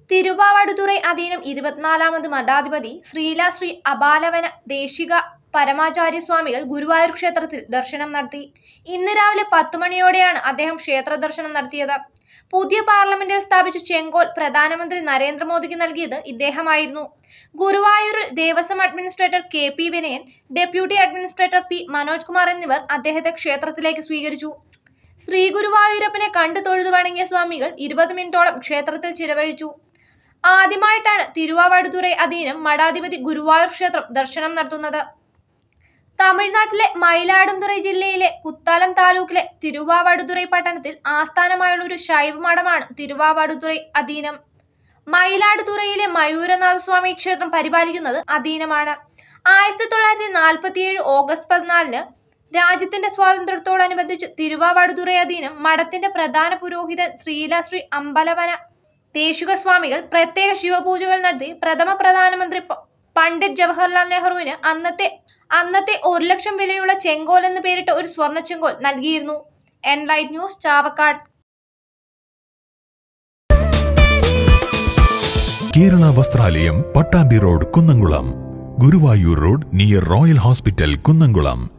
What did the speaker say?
തിരുവാവടുതുറൈ അധീനം ഇരുപത്തിനാലാമത് മഠാധിപതി ശ്രീലാശ്രീ അബാലവന ദേശിക പരമാചാര്യ സ്വാമികൾ ഗുരുവായൂർ ക്ഷേത്രത്തിൽ ദർശനം നടത്തി ഇന്ന് രാവിലെ പത്തു മണിയോടെയാണ് അദ്ദേഹം ക്ഷേത്ര ദർശനം നടത്തിയത് പുതിയ പാർലമെന്റിൽ സ്ഥാപിച്ച ചെങ്കോൽ പ്രധാനമന്ത്രി നരേന്ദ്രമോദിക്ക് നൽകിയത് ഇദ്ദേഹമായിരുന്നു ഗുരുവായൂരിൽ Devaswom administrator K P Vinayan deputy administrator P Manoj Kumar എന്നിവർ അദ്ദേഹത്തെ ക്ഷേത്രത്തിലേക്ക് സ്വീകരിച്ചു ശ്രീ ഗുരുവായൂരപ്പനെ കണ്ടു തൊഴുതു വണങ്ങിയ സ്വാമികൾ ഇരുപത് മിനിറ്റോളം ക്ഷേത്രത്തിൽ ചിലവഴിച്ചു ആദ്യമായിട്ടാണ് തിരുവാവടുതുറൈ അധീനം മഠാധിപതി ഗുരുവായൂർ ക്ഷേത്രം ദർശനം നടത്തുന്നത് തമിഴ്നാട്ടിലെ മയിലാടുംതുറൈ ജില്ലയിലെ കുത്താലം താലൂക്കിലെ തിരുവാവടുതുറൈ പട്ടണത്തിൽ ആസ്ഥാനമായുള്ള ഒരു ശൈവമഠമാണ് തിരുവാവടുതുറൈ അധീനം മയിലാടുതുറയിലെ മയൂരനാഥസ്വാമി ക്ഷേത്രം പരിപാലിക്കുന്നത് അധീനമാണ് ആയിരത്തി തൊള്ളായിരത്തി നാൽപ്പത്തിയേഴ് ഓഗസ്റ്റ് പതിനാലിന് രാജ്യത്തിന്റെ സ്വാതന്ത്ര്യത്തോടനുബന്ധിച്ച് തിരുവാവടുതുറൈ അധീനം മഠത്തിന്റെ പ്രധാന പുരോഹിതൻ ശ്രീലാശ്രീ അമ്പലവന ദേശിക സ്വാമികൾ പ്രത്യേക ശിവപൂജകൾ നടത്തി പ്രഥമ പ്രധാനമന്ത്രി പ- പണ്ഡിറ്റ് ജവഹർലാൽ നെഹ്റുവിന് അന്നത്തെ അന്നത്തെ ഒരു ലക്ഷം വിലയുള്ള ചെങ്കോൽ എന്ന് പേരിട്ട ഒരു സ്വർണ്ണ ചെങ്കോൽ നൽകിയിരുന്നു enlight news Chavakkad Kerala Vasthralayam Pattambi road Kunnamkulam Guruvayur road near royal hospital Kunnamkulam